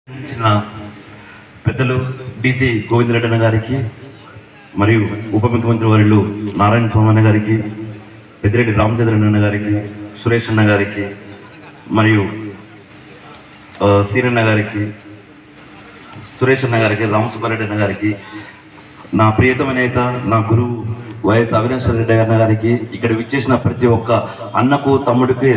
ఇచ్చిన పెద్దలు డిసి గోవిందరెడ్డి అన్న గారికి మరియు ఉప ముఖ్యమంత్రి వర్యులు నారాయణ స్వామి అన్న గారికి పెద్దిరెడ్డి రామచంద్రన్ అన్న గారికి సురేష్ అన్న గారికి మరియు ఆ, సీరన్న గారికి సురేష్ అన్న గారికి రామసుబ్బారెడ్డి అన్న గారికి నా ప్రియతమ నేత నా గురువు వైఎస్ అవినాష్ రెడ్డి అన్న గారికి ఇక్కడ విచ్చేసిన ప్రతి ఒక్క అన్నకు తమ్ముడికి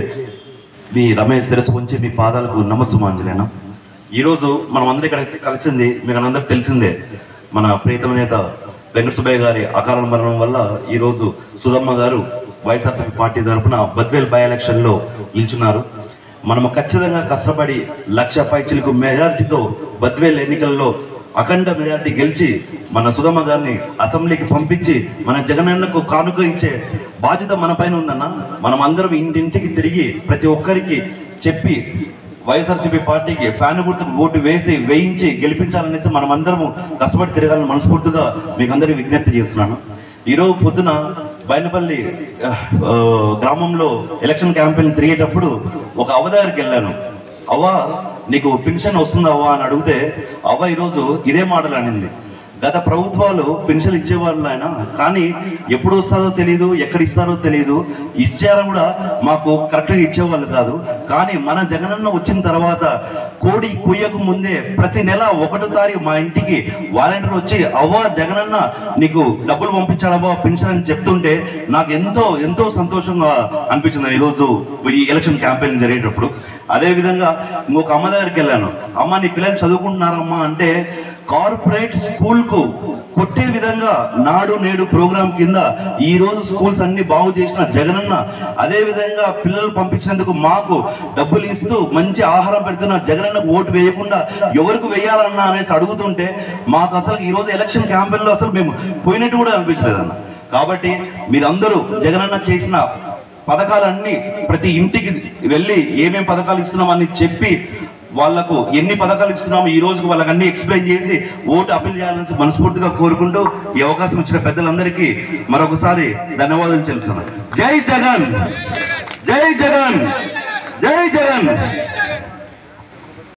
మీ రమేష్ శిరస్సు ఉంచి మీ పాదాలకు నమస్సుమాంజలేనా ఈరోజు మనం అందరం ఇక్కడ కలిసింది మీకు అందరికి తెలిసిందే మన ప్రియతమ నేత వెంకట సుబ్బయ్య గారి అకాల మరణం వల్ల ఈరోజు సుధమ్మ గారు వైఎస్ఆర్సీపీ పార్టీ తరఫున బద్వేల్ బై ఎలక్షన్లో నిల్చున్నారు మనము ఖచ్చితంగా కష్టపడి లక్ష పైచిలకు మెజార్టీతో బద్వేల్ ఎన్నికల్లో అఖండ మెజార్టీ గెలిచి మన సుధమ్మ గారిని అసెంబ్లీకి పంపించి మన జగనన్నకు కానుక ఇచ్చే బాధ్యత మన పైన ఉందన్న మనం అందరం ఇంటింటికి తిరిగి ప్రతి ఒక్కరికి చెప్పి వైఎస్ఆర్సీపీ పార్టీకి ఫ్యాన్ గుర్తుకు ఓటు వేసి వేయించి గెలిపించాలనేసి మనం అందరము కష్టపడి తిరగాలని మనస్ఫూర్తిగా మీకు అందరికీ విజ్ఞప్తి చేస్తున్నాను ఈరోజు పొద్దున బైనపల్లి ఆ, ఆ, గ్రామంలో ఎలక్షన్ క్యాంపెయిన్ తిరిగేటప్పుడు ఒక అవ్వ దగ్గరికి వెళ్ళాను అవ్వ నీకు పెన్షన్ వస్తుందా అవ్వ అని అడిగితే అవ్వ ఈరోజు ఇదే మాటలు అనింది గత ప్రభుత్వాలు పెన్షన్ ఇచ్చేవాళ్ళు ఆయన కానీ ఎప్పుడు వస్తుందో తెలియదు ఎక్కడ ఇస్తారో తెలియదు ఇచ్చారో కూడా మాకు కరెక్ట్గా ఇచ్చేవాళ్ళు కాదు కానీ మన జగనన్న వచ్చిన తర్వాత కోడి కుయ్యకు ముందే ప్రతి నెల ఒకటో తారీఖు మా ఇంటికి వాలంటీర్ వచ్చి అవ్వ జగనన్న నీకు డబ్బులు పంపించాడవ్వ పెన్షన్ అని చెప్తుంటే నాకు ఎంతో ఎంతో సంతోషంగా అనిపించింది ఈరోజు ఈ ఎలక్షన్ క్యాంపెయిన్ జరిగేటప్పుడు అదే విధంగా ఇంకొక అమ్మ దగ్గరికి వెళ్ళాను అమ్మ నీ పిల్లలు చదువుకుంటున్నారమ్మా అంటే కార్పొరేట్ స్కూల్ కు కొట్టే విధంగా నాడు నేడు ప్రోగ్రాం కింద ఈ రోజు స్కూల్స్ అన్ని బాగు చేసిన జగనన్న అదే విధంగా పిల్లలు పంపించినందుకు మాకు డబ్బులు ఇస్తూ మంచి ఆహారం పెడుతున్న జగనన్నకు ఓటు వేయకుండా ఎవరికి వేయాలన్నా అనేసి అడుగుతుంటే మాకు అసలు ఈ రోజు ఎలక్షన్ క్యాంపెయిన్ లో అసలు మేము పోయినట్టు కూడా అనిపించలేదన్న కాబట్టి మీరందరూ జగనన్న చేసిన పథకాలన్నీ ప్రతి ఇంటికి వెళ్ళి ఏమేం పథకాలు ఇస్తున్నామని చెప్పి వాళ్లకు ఎన్ని పథకాలు ఇస్తున్నామో ఈ రోజుకి వాళ్ళకి అన్ని ఎక్స్ప్లెయిన్ చేసి ఓటు అప్పీల్ చేయాలని మనస్ఫూర్తిగా కోరుకుంటూ ఈ అవకాశం ఇచ్చిన పెద్దలందరికీ మరొకసారి ధన్యవాదాలు తెలుస్తున్నాను జై జగన్ జై జగన్ జై జగన్